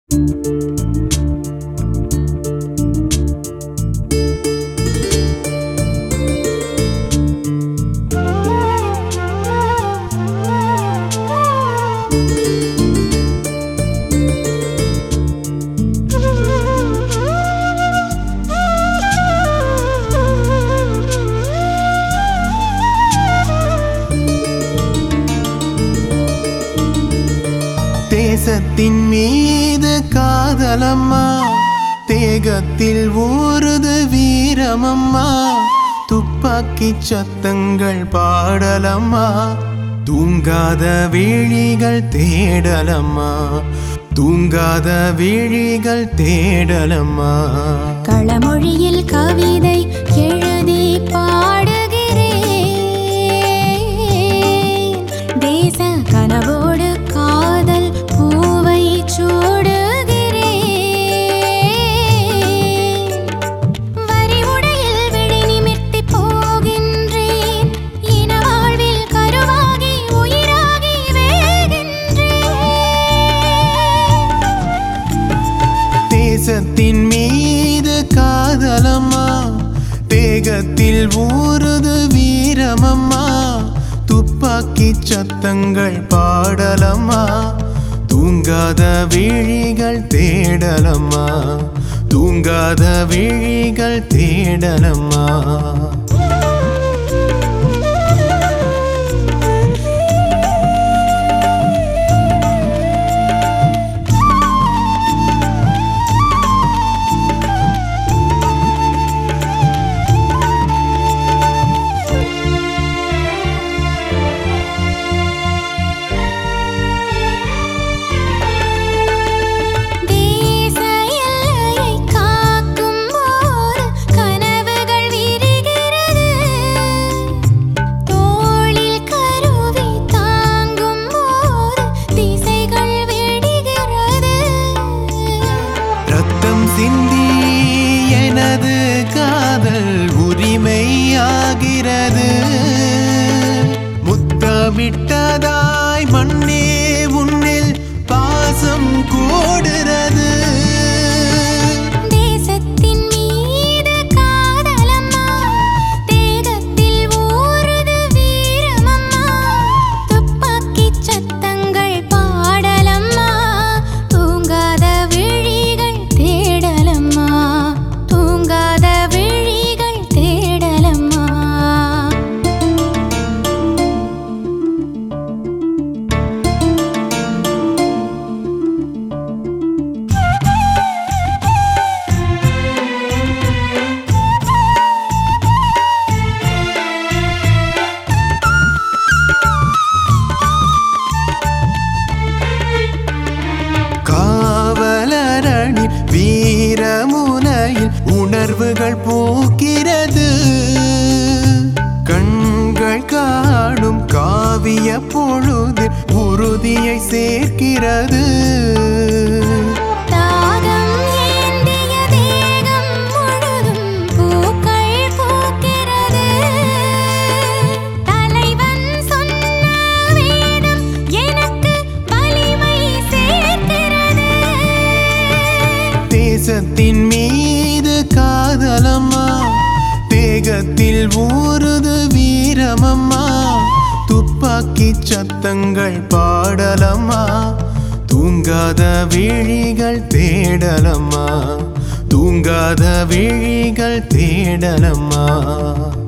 தேசத்தின் மீது காதலம்மா தேகத்தில் ஊறுது வீரமம்மா துப்பாக்கி சத்தங்கள் பாடலம்மா தூங்காத விழிகள் தேடலம்மா தூங்காத விழிகள் தேடலம்மா களமொழியில் கவிதை எழுதி பாடுகிறேன் தேச கனவோடு காதல் பூவை சூடுகிறேன் வரி உடையில் விழி நிமிர்த்தி போகின்றேன் இன வாழ்வில் கருவாகி உயிராகி வேகின்றேன் தேசத்தின் மீது காதலம்மா தேகத்தில் ஊறுது வீரமம்மா துப்பாக்கி சத்தங்கள் பாடலம்மா தூங்காத விழிகள் தேடலம்மா தூங்காத விழிகள் தேடலம்மா தேச எல்லையை காக்கும் போது கனவுகள் விரிகிறது தோளில் கருவி தாங்கும் போது திசைகள் வெடிகிறது ரத்தம் சிந்தி எனது காதல் உரிமையாகிறது முத்தமிட்டதாய் மண்ணே உன்னில் பாசம் கூடுறது தேசத்தின் மீது காதலம்மா தேகத்தில் ஊறுது வீரமம்மா துப்பாக்கி சத்தங்கள் பாடலம்மா தூங்காத விழிகள் தேடலம்மா தூங்காத விழிகள் தேடலம்மா காவலரணின் வீரமுனையில் உணர்வுகள் போக்கிறது கண்கள் காணும் காவிய பொழுதில் உறுதியை சேர்க்கிறது தாகம் ஏந்திய தேகம் முழுதும் பூக்கள் பூக்கிறது தலைவன் சொன்ன வேதம் எனக்கு வலிமை சேர்க்கிறது தேசத்தின் மீது காதலம்மா தேகத்தில் ஊறுது வீரமம்மா துப்பாக்கி சத்தங்கள் பாடலம்மா தூங்காத விழிகள் தேடலம்மா தூங்காத விழிகள் தேடலம்மா